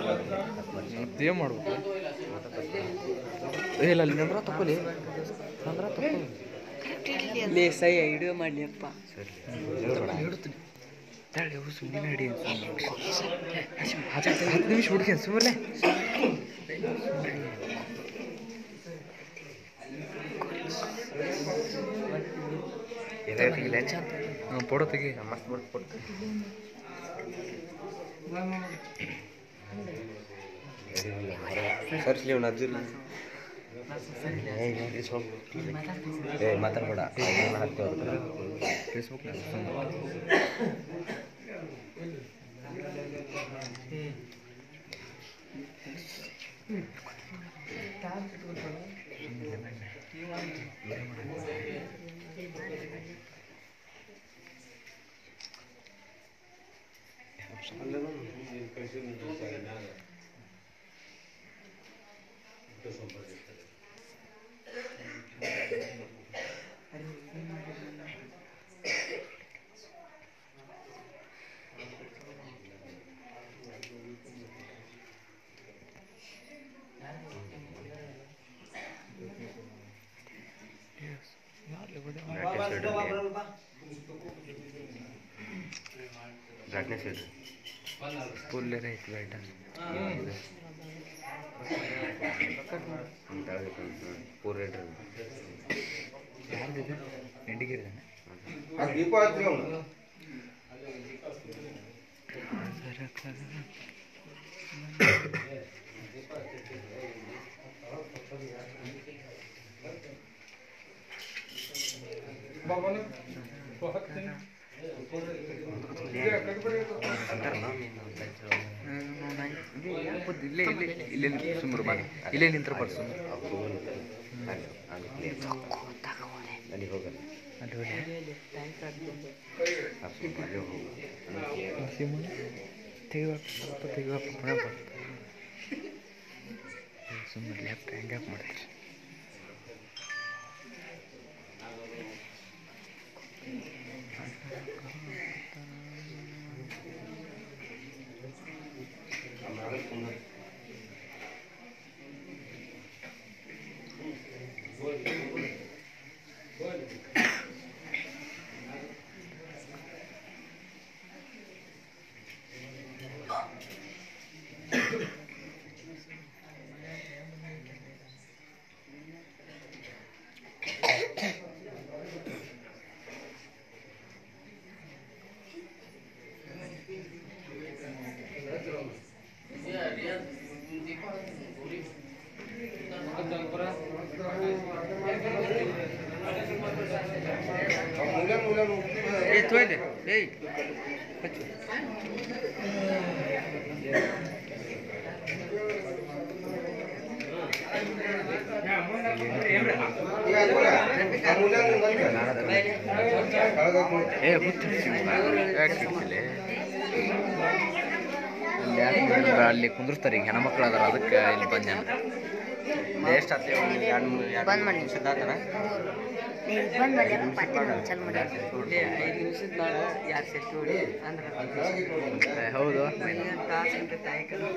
ಮತ್ತೇನು ಮಾಡ್ಬೇಕು ಏ ಇಲ್ಲ ಅಲ್ಲಿ ನಂದ್ರ ತಕ್ಕೊಲಿ ನಂದ್ರ ತಕ್ಕೊಲಿ ಲೇ ಸೈ ಹಿಡಿಯೋ ಮಾಡ್ಲಿಯಪ್ಪ ಹಿಡುತ್ತೀನಿ ತಾಳಿ ಅವು ಸುಮ್ಮನೆ ನಡಿ ಹತ್ತು ಹತ್ತು ನಿಮಿಷ ಹುಡುಗಿ ಸುಮ್ಮನೆ ಹಾಂ ಫೋಟೋ ತೆಗಿ ಮಸ್ತ್ ಬಿಟ್ಟು ಕೊಟ್ಟು ಸರ್ಸ್ಲಿ ಅವ್ನು ಅಜ್ಜಿಲ್ಲ ಏ ಮಾತಾಡ್ಬೇಡ ಏನು ಹಾಕ್ತೀವಿ ಫೇಸ್ಬುಕ್ ಬ್ರೈಟ್ನೆಸ್ ಇಡ್ರಿ ಫುಲ್ ಐತಿ ಲೈಟ ಪೂರ ಇಡ್ರಿ ಯಾರ್ದಿದೆ ಎಂಡಿಗಿರ್ದಾನೆ ದೀಪ ಹಚ್ರಿ ಅವನು ಇಲ್ಲೇ ಇಲ್ಲೇ ಇಲ್ಲೇ ನಿಂತ್ರು ಸುಮ್ಮರು ಬಾ ಇಲ್ಲೇ ನಿಂತ್ರ ಬರ್ಸು ಸುಮ್ಮರು ಅಲ್ಲಿ ಹೋಗಲ್ಲ ಅಲ್ಲಿ ಹೋಗಿ ಅಲ್ಲಿ ಹೋಗು ತೆಗಿವಾಗ ಸ್ವಲ್ಪ ತೆಗಿವಾಗ ಪುನಃ ಬರ್ತದೆ ಸುಮ್ಮನೆ ಲೆಫ್ಟ್ ಹ್ಯಾಂಗ್ ಆಫ್ ಮಾಡ್ತೀರಿ ಏ ತೊಯ್ಲೆ ಏಯ್ ಹಚ್ಚು ಏ ಹುಚ್ಚು ಯಾಕೆ ಹಿಡ್ತಿಲೆ? ಅಲ್ಲಿ ಯಾಕೆ ಹಿಡ್ದಿಲ್ಲ? ಅಲ್ಲಿ ಕುಂದಿರ್ತಾರೆ ಈಗ ಹೆಣ್ಮಕ್ಳು ಅದಾರ ಅದಕ್ಕೆ ಇಲ್ಲಿ ಬಂದೆ ಎಷ್ಟು ಹತ್ತಿ ಎರಡು ಮೂರು ಎರಡು ಬಂದ್ ಮಾಡಿ. ನಿಮಿಷ ಆತನ ಬಂದ್ ಮಾಡಿ ಪಾಟಿ ಚಲ್ ಮಾಡಿ ಲೇ ಐದು ನಿಮಿಷದ ನಾಳ ಯಾರು ಸೆಟ್ ಹೊಡಿ ಅಂದ್ರೆ ಏ, ಹೌದು ತಾಸು ಅಂತ ತಾಯಿ ಕಡೆ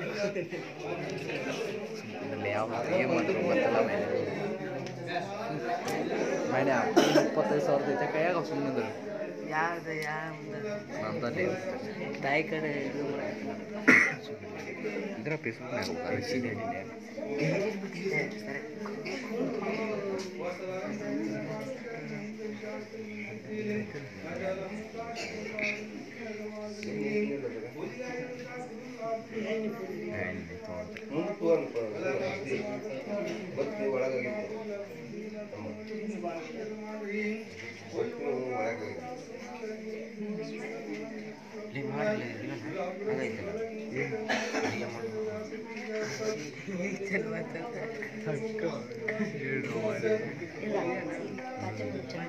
ಇಲ್ಲಿ ಯಾವ ಏನು ಮಾಡಿದ್ರು ಗೊತ್ತಿಲ್ಲ ಮೇಲೆ ಮನೆ ಇಪ್ಪತ್ತೈದು ಸಾವಿರದ ಐತೆ ಕೈಯಾಗ ಸುಮ್ಮನೆ ಯಾವ್ದು ಯಾವ ನಂದಲ್ಲಿ ತಾಯಿ ಕಡೆ ಇದು ಇದ್ರ ಫೇಸ್ಬುಕ್ನಾಗ ಹೋಗಿ ಸೀದಾ ಸರಿ ಮುಂದೆ ತೋರ್ ಗೊತ್ತಿ ಒಳಗಾಗಿತ್ತು ಗೊತ್ತಿ ಒಳಗಾಗಿತ್ತು ಇಲ್ಲಿ ಮಾಡಲಿ ಹಾಗೈತಲ್ಲ ಇಲ್ಲ ಪಾಟಿ ಚಲ್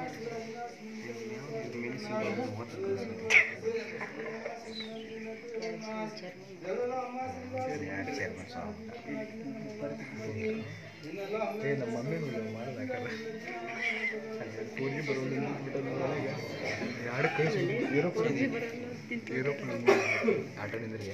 ಏ ನಮ್ಮ ಮಮ್ಮಿ ಮಾಡೋದಾಗಲ್ಲ ಪೂಜೆ ಬರೋದು ಎರಡು ಕೈ ಇರೋ ಆಟೋ ನಿಂದ್ರಿ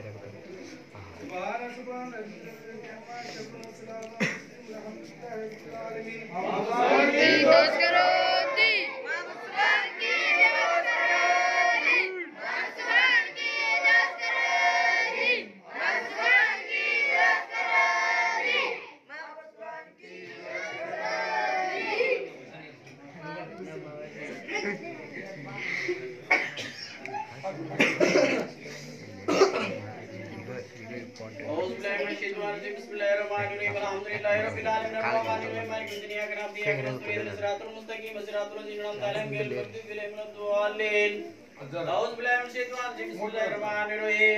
أعوذ بالله من الشيطان الرجيم بسم الله الرحمن الرحيم الحمد لله رب العالمين الرحمن الرحيم مالك يوم الدين إياك نعبد وإياك نستعين الصراط المستقيم صراط الذين أنعمت عليهم غير المغضوب عليهم ولا الضالين أعوذ بالله من الشيطان الرجيم بسم الله الرحمن الرحيم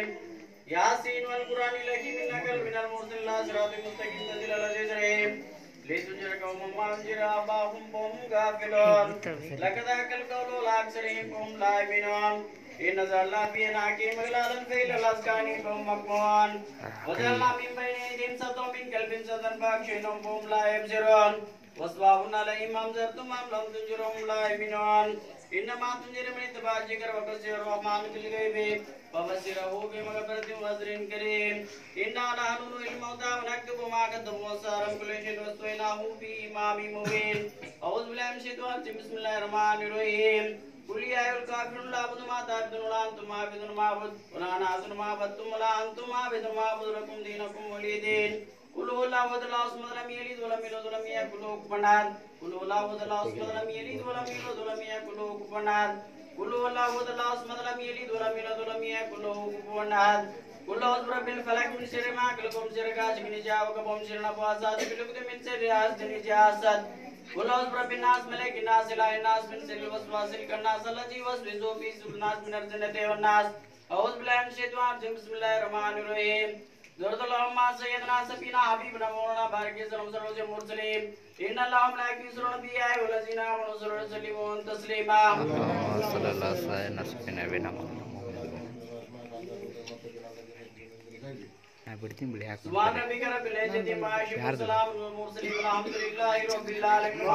ياسين والقرآن الحكيم إنك من المرسلين إلى صراط مستقيم تنزيل العزيز الرحيم لتنذر قوما ما أنذر آباءهم فهم غافلون لقد حق القول لأكثرهم فهم لا يؤمنون إن جعلنا في أعناقهم أغلالا فإلى الأذقان فهم مقمحون وجعلنا من بين أيديهم سدا ومن خلفهم سدا فأغشيناهم فهم لا يبصرون وأسباب عليهم أم زرتم أم لم تنذرهم لا يؤمنون إنما تنذر من اتباع الذكر وبشر الرحمن بالغيب فبشره بمغفرة وأجر كريم إنا نحن نحيي الموتى ونكتب ما قدموا وسارم كل شيء وسويناه في إمام مبين أعوذ بالله من الشيطان الرجيم بسم الله الرحمن الرحيم قل يا أيها الكافرون لا أعبد ما تعبدون ولا أنتم عابدون ما أعبد ولا أنا أعبد ما عبدتم ولا أنتم عابدون ما أعبد لكم دينكم ولي دين قل هو الله أحد الله الصمد لم يلد ولم يولد ولم يكن له كفوا أحد قل هو الله أحد الله الصمد لم يلد ولم يولد ولم يكن له كفوا أحد قل هو الله أحد الله الصمد لم يلد ولم يولد ولم يكن له كفوا أحد قل أعوذ برب الفلق من شر ما خلق ومن شر غاسق إذا وقب ومن شر النفاثات في العقد من شر حاسد إذا حسد قل أعوذ برب الناس ملك الناس إله الناس من شر الوسواس الخناس الذي يوسوس في صدور الناس من الجنة والناس أعوذ بالله من الشيطان الرجيم بسم الله الرحمن الرحيم زرد اللهم سيدنا سفينا حبيبنا مولانا بارك سلام سلام المرسلين إن اللهم لا يكسرون بيا والذين آمنوا سرور سليمون تسليما صلى الله عليه وسلم ನಬೀನ ನಾ ಬಿಡ್ತೀನಿ ಬಿಡಿ ಯಾಕೆ سبحان ربك رب العزة عما يصفون ಯಾರ್ದು? وسلام على المرسلين والحمد لله رب العالمين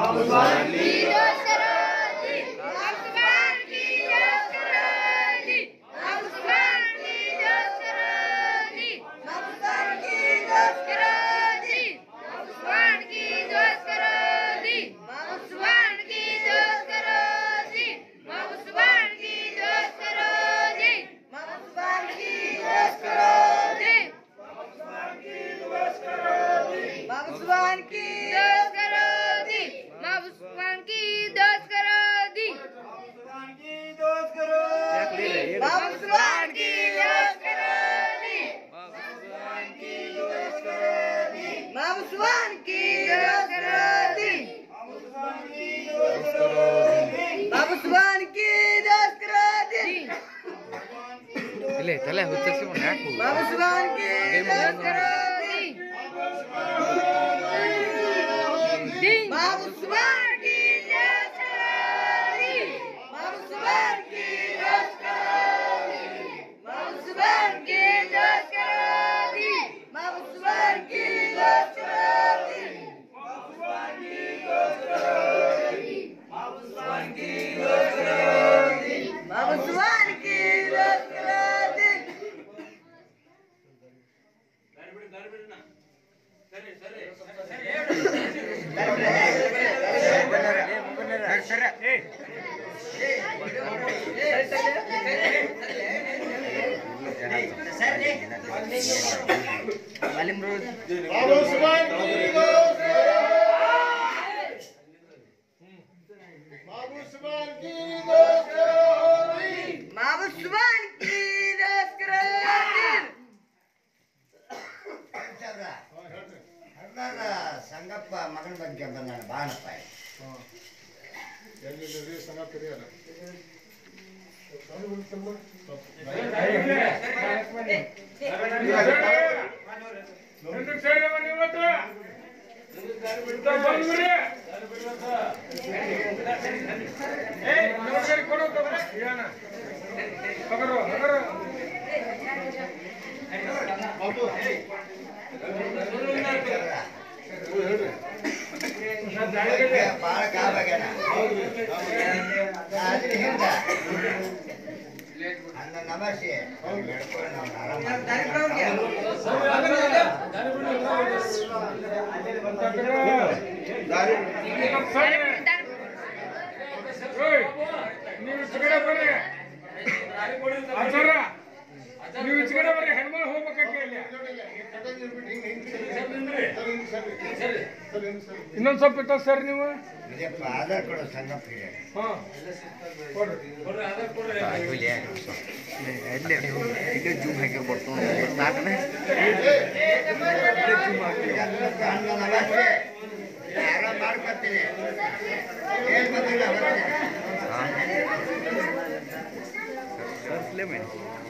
ಇಲ್ಲೇ ತಲೆ ಹುಚ್ಚಿಸ್ಕೊಂಡು ಯಾಕೆ ಸಂಗಪ್ಪ ಮಗನ ಬಗ್ಗೆ ಬಂದಾನ ಬಾಣಪ್ಪ ಬಾಳ ಕಾಬಾಗ್ಯಾನ ಅದ್ರ ಹಿಂದ ಅನ್ನ ನಮಸ್ತೆ ಹೇಳ್ಕೊಂಡು ನಾವು ಆರಾಮ ದಾರಿ ನೀವು ಈಚೆ ಕಡೆ ಬರ್ರಿ ಆಚಾರ ನೀವು ಈಚೆ ಕಡೆ ಬರ್ರಿ ಹೆಣ್ಮಗಳು ಹೋಗ್ಬೇಕಾಗಿ ಅಲ್ಲಿ ಇನ್ನೊಂದ್ ಸ್ವಲ್ಪ ಇತ್ತ ಸರ್ ನೀವು ಇದಪ್ಪ ಆಧಾರ್ ಕೊಡೋ ಸಂಗಪ್ಪಿಗೆ ಹಾ ಕೊಡ್ರಿ ಎಲ್ಲೇ ಇಲ್ಲೇ ಜೂಮ್ ಹಾಕಿ ಬರ್ತಾನೆ ನಾಲ್ಕನೇ ನಮಸ್ತೆ ಆರಾಮ್ ಮಾಡ್ಕೊತೀನಿ ಏನ್ ಬಂದಿಲ್ಲ ಬರ್ತೀನಿ ಸರ್ಸ್ಲೇ ಮಾಡಿ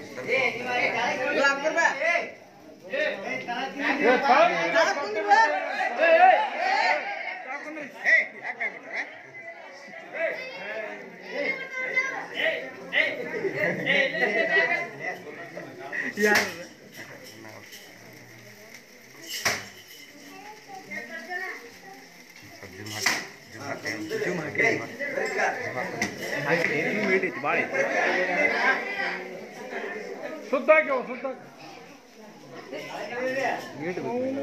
ಏ, ತಾಳ್- ಜೂಮ್ ಹಾಕಿ ಹಾಕಿ ಜೂಮ್ ಐತಿ ಭಾಳ ಐತಿ ಸುತ್ತ ಹಾಕ್ಯವ ಸುತ್ತ ಹಾಕ್. ನೀಟ್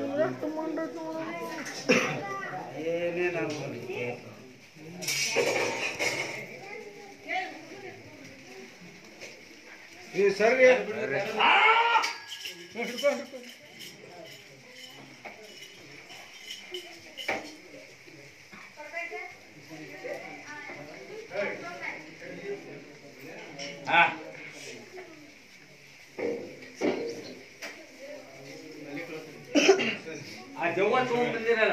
ನೀವು ಸರ್ರಿ ಹಿಡ್ಕೊ, ಹಿಡ್ಕೊ. ಆ ದೆವ್ವ ತಗೊಂಡ್ಬಂದಿರಲ್ಲ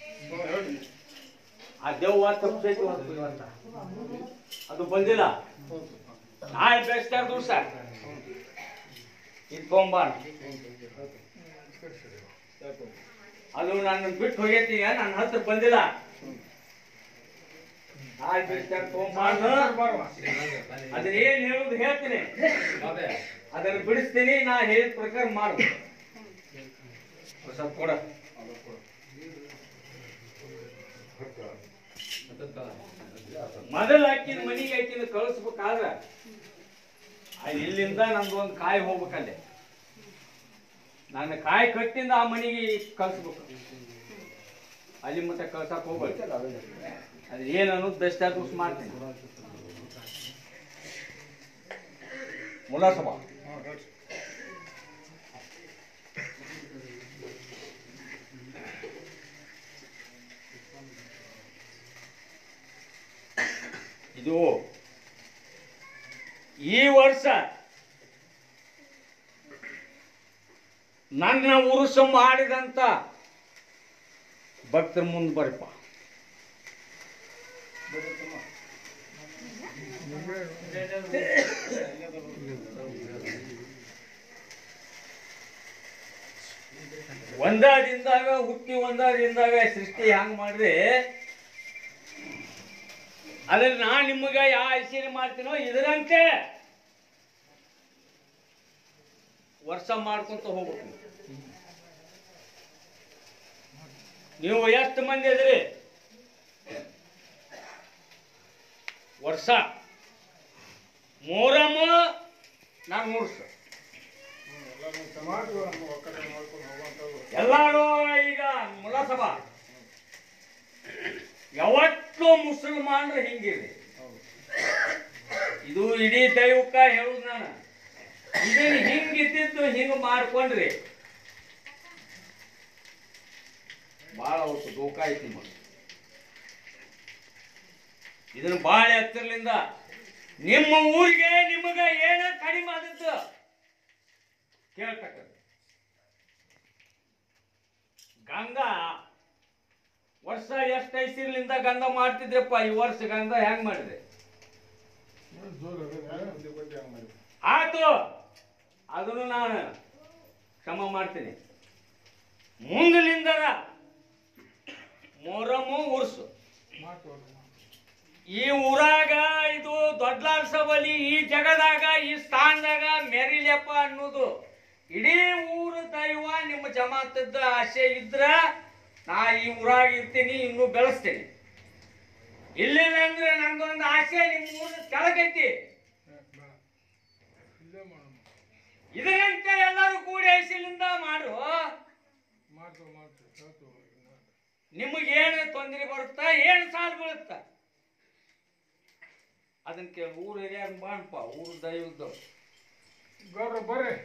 ಆ ದೆವ್ವ ತಪ್ಪಿಸೈತಿ ಇವತ್ತು ಇವತ್ತ ಅದು ಬಂದಿಲ್ಲ ನಾಳೆ ಬೆಸ್ತಾರ ದಿವಸ ಇದು ತಗೊಂಬಾರ ಅದು ನನ್ನ ಬಿಟ್ಟು ಹೋಗೈತಿ ನನ್ನ ಹತ್ರ ಬಂದಿಲ್ಲ ನಾಳೆ ಬೆಸ್ತಾರ ತಗೊಂಬಾರ್ದು ಅದನ್ನ ಏನ್ ಹೇಳುದು ಹೇಳ್ತೀನಿ ಅದನ್ನ ಬಿಡಿಸ್ತೀನಿ ನಾ ಹೇಳಿದ ಪ್ರಕಾರ ಮಾಡು ಸ್ವಲ್ಪ ಕೊಡ ಮೊದಲ ಹಾಕಿನ ಮನಿಗೆ ಹಾಕಿನ ಕಳಿಸ್ಬೇಕಾದ್ರ ಅಲ್ಲಿ ಇಲ್ಲಿಂದ ನಂದು ಒಂದು ಕಾಯಿ ಹೋಗ್ಬೇಕಲ್ಲೇ ನನ್ನ ಕಾಯಿ ಕಟ್ಟಿಂದ ಆ ಮನಿಗೆ ಕಳ್ಸ್ಬೇಕು ಅಲ್ಲಿ ಮತ್ತೆ ಕಳ್ಸಕ್ ಹೋಗ್ಬೇಕು ಅದು ಏನು ಅನ್ನೋದು ದಷ್ಟ ದಿವಸ ಮಾಡ್ತೀನಿ ಮುಲಾಸಭಾ ಇದು ಈ ವರ್ಷ ನನ್ನ ಉರುಸು ಮಾಡಿದಂತ ಭಕ್ತರ ಮುಂದೆ ಬರಪ್ಪ ಒಂದಾದಿಂದಾಗ ಹುಟ್ಟಿ ಒಂದಾದಿಂದಾಗ ಸೃಷ್ಟಿ ಹ್ಯಾಂಗ್ ಮಾಡಿದ್ರೆ ಅದ್ರಲ್ಲಿ ನಾ ನಿಮಗೆ ಯಾವ ಐಶ್ವರ್ಯ ಮಾಡ್ತೀನೋ ಇದರಂತೆ ವರ್ಷ ಮಾಡ್ಕೊಂತ ಹೋಗ್ಬೇಕು ನೀವು ಎಷ್ಟು ಮಂದಿ ಇದ್ರಿ ವರ್ಷ ಮೂರಮ್ಮ ನಾನು ಮೂರ್ಸ ಎಲ್ಲಾರು ಈಗ ಮುಲಾಸಭಾ ಯಾವತ್ತೂ ಮುಸಲ್ಮಾನರು ಹಿಂಗಿದೆ ಇದು ಇಡೀ ದೈವಕ್ಕ ಹೇಳುದು ನಾನು ಇದನ್ನ ಹಿಂಗಿದ್ದಿದ್ದು ಹಿಂಗ ಮಾಡ್ಕೊಂಡ್ರಿ ಬಾಳ ಅವತ್ತು ದೋಖ ಐತಿ ಮಗ ಇದನ್ನ ಬಾಳ ಎತ್ತರಲಿಂದ ನಿಮ್ಮ ಊರಿಗೆ ನಿಮಗ ಏನ ಕಡಿಮೆ ಆದದ್ದು ಕೇಳ್ತಕ್ಕ ಗಂಗಾ ವರ್ಷ ಎಷ್ಟು ಐಸಿರ್ಲಿಂದ ಗಂಧ ಮಾಡ್ತಿದ್ರಪ್ಪ ಈ ವರ್ಷ ಗಂಧ ಹೆಂಗ್ ಮಾಡಿದೆ ಆತು ಅದನ್ನು ನಾನು ಕ್ಷಮ ಮಾಡ್ತೀನಿ ಮುಂದಲಿಂದರ ಮೊರಮು ಉರ್ಸು ಈ ಊರಾಗ ಇದು ದೊಡ್ಡ ಬಲಿ ಈ ಜಗದಾಗ ಈ ಸ್ಥಾನದಾಗ ಮೆರಿಲೆಪ್ಪ ಅನ್ನೋದು ಇಡೀ ಊರು ದೈವ ನಿಮ್ಮ ಜಮಾತದ ಆಸೆ ಇದ್ರ ನಾ ಈ ಊರಾಗ ಇರ್ತೀನಿ ಇನ್ನೂ ಬೆಳೆಸ್ತೀನಿ ಇಲ್ಲಿಲ್ಲ ಅಂದ್ರೆ ನಂದೊಂದು ಆಸೆ ನಿಮ್ಮ ಊರ ಕೆಳಗೈತಿ ಇದರಂತೆ ಎಲ್ಲರೂ ಕೂಡಿ ಐಸಿಲಿಂದ ಮಾಡು ಮಾಡ್ತೇವೆ ಮಾಡ್ತೇವೆ ಹೇಳ್ತೇವೆ ನಿಮಗೇನು ತೊಂದರೆ ಬರುತ್ತಾ ಏನು ಸಾಲ ಬೀಳುತ್ತಾ ಅದನ್ನ ಕೇಳಿ ಊರು ಹಿರಿಯರ್ ಮಾಡಪ್ಪ ಊರು ದೈವದ್ದು ಗೌಡ್ರ ಬರ್ರಿ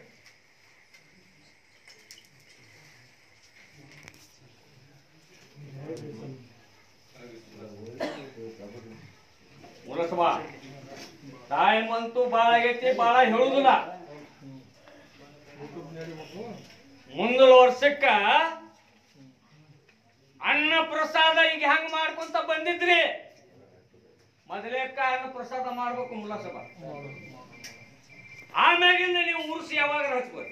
ಮುರಸಬ ಟೈಮ್ ಅಂತೂ ಭಾಳ ಆಗೈತಿ ಭಾಳ ಹೇಳುದಿಲ್ಲ ಯೂಟ್ಯೂಬ್ ನಡಿಬೇಕು ಮುಂದಿನ ವರ್ಷಕ್ಕ ಅನ್ನ ಪ್ರಸಾದ ಈಗ ಹೆಂಗ್ ಮಾಡ್ಕೊಂತ ಬಂದಿದ್ರಿ ಮೊದಲೇಕ ಅನ್ನ ಪ್ರಸಾದ ಮಾಡ್ಬೇಕು ಮುಲ್ಲಸಭ ಮಾಡೋದು ಮಾಡೋದು ಆಮ್ಯಾಗಿಂದ ನೀವು ಉರ್ಸಿ ಯಾವಾಗ ಹಚ್ಬೋದು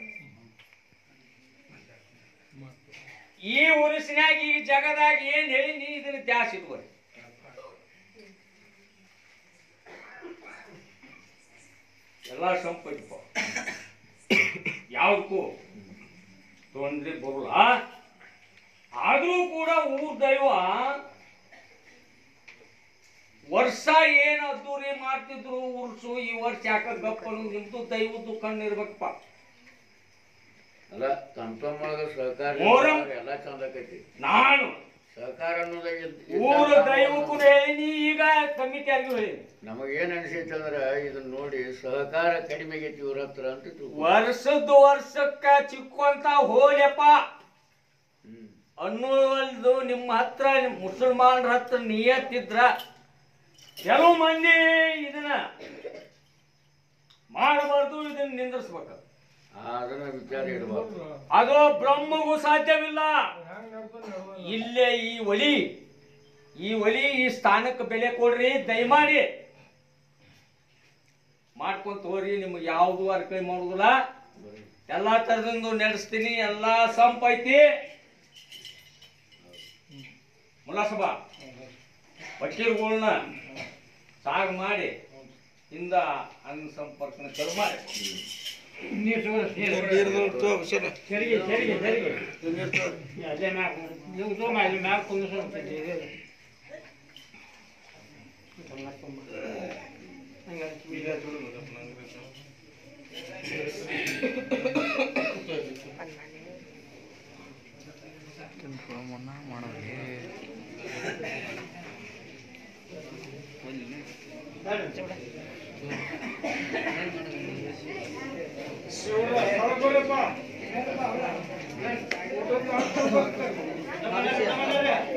ಮಾಡ್ತೇವೆ ಈ ಉರುಸಿನಾಗ ಈ ಜಗದಾಗ ಏನ್ ಹೇಳಿ ನೀ ಇದನ್ನ ದ್ಯಾಸ್ ಇಟ್ಕೊರಿ ಎಲ್ಲ ಸಂಪತ್ತಿಪ್ಪ ಯಾವ್ದಕ್ಕೂ ತೊಂದ್ರೆ ಬರಲ್ಲ ಆದ್ರೂ ಕೂಡ ಊರ್ ದೈವ ವರ್ಷ ಏನ್ ಅದ್ದೂರಿ ಮಾಡ್ತಿದ್ರು ಉರ್ಸು ಈ ವರ್ಷ ಯಾಕ ಗಪ್ಪ ಅನ್ನೋದು ನಿಮ್ದು ದೈವದ್ದು ಕಣ್ಣಿರ್ಬೇಕಪ್ಪ ಅಲ್ಲ ಕಂಪಮ್ಮೊಳಗ ಸಹಕಾರ ಮೊಹರಂ. ಎಲ್ಲ ಚಂದ ಆಕೈತಿ ನಾನು ಸಹಕಾರ ಅನ್ನೋದ ಊರ ದೈವಕ್ಕೂ ಹೇಳೀನಿ ಈಗ ಕಮಿಟಿಯಾರಿಗೂ ಹೇಳೀನಿ ನಮಗೇನ್ ಅನಿಸೈತಿ ಅಂದ್ರ ಇದನ್ನ ನೋಡಿ ಸಹಕಾರ ಕಡಿಮೆ ಆಗೈತಿ ಇವ್ರ ಹತ್ರ ಅಂತ ತಿಳ್ಕೊ. ವರ್ಷದ ವರ್ಷಕ್ಕ ಚಿಕ್ಕೊಂತ ಹೋಗ್ಯಪ್ಪ ಹ್ಮ್ ಅನ್ನುವಲ್ದು ನಿಮ್ಮ ಹತ್ರ ನಿಮ್ ಮುಸಲ್ಮಾನರ ಹತ್ರ ನಿಯತ್ತಿದ್ರ ಕೆಲವು ಮಂದಿ ಇದನ್ನ ಮಾಡಬಾರ್ದು ಇದನ್ನ ನಿಂದ್ರಿಸ್ಬೇಕು ಅದನ್ನ ವಿಚಾರ ಇಡ್ಬೇಕು ಅದು ಬ್ರಹ್ಮಗೂ ಸಾಧ್ಯವಿಲ್ಲ ಹೆಂಗ್ ನಡ್ಕೊಂಡು ನಡ್ದಲ್ಲ ಇಲ್ಲೇ ಈ ಒಲಿ ಈ ಒಲಿ ಈ ಸ್ಥಾನಕ್ಕೆ ಬೆಲೆ ಕೊಡ್ರಿ ದಯಮಾಡಿ ಮಾಡ್ಕೊಂತ ಹೋಗ್ರಿ ನಿಮ್ಗೆ ಯಾವುದು ಅರ್ಕೈ ಮಾಡುದಿಲ್ಲ ಎಲ್ಲಾ ತರದಿಂದ ನಡೆಸ್ತೀನಿ ಎಲ್ಲಾ ಸಂಪ್ ಐತಿ ಮುಲಾಸಭಾ ವಕೀಲ್ಗಳ್ನ ಸಾಗ್ ಮಾಡಿ ಇಂದ ಅನ್ನ ಸಂಪರ್ಕನ ಚಲು ಮಾಡಿ ತೆರಿಗೆ ತೆರಿಗೆ ತೆರಿಗೆ ಅಲ್ಲೇ ಮ್ಯಾಗ ನೀವು ಜೋಮ ಅಲ್ಲಿ ಮ್ಯಾಗ ಕುಂದಿಸ್ಕೊಂತಿದ್ದೀರಿ ಕಳ್ಕೊಳಪ್ಪ. ಊಟದ್ದು ಹಾಕ್ತಾರೆ.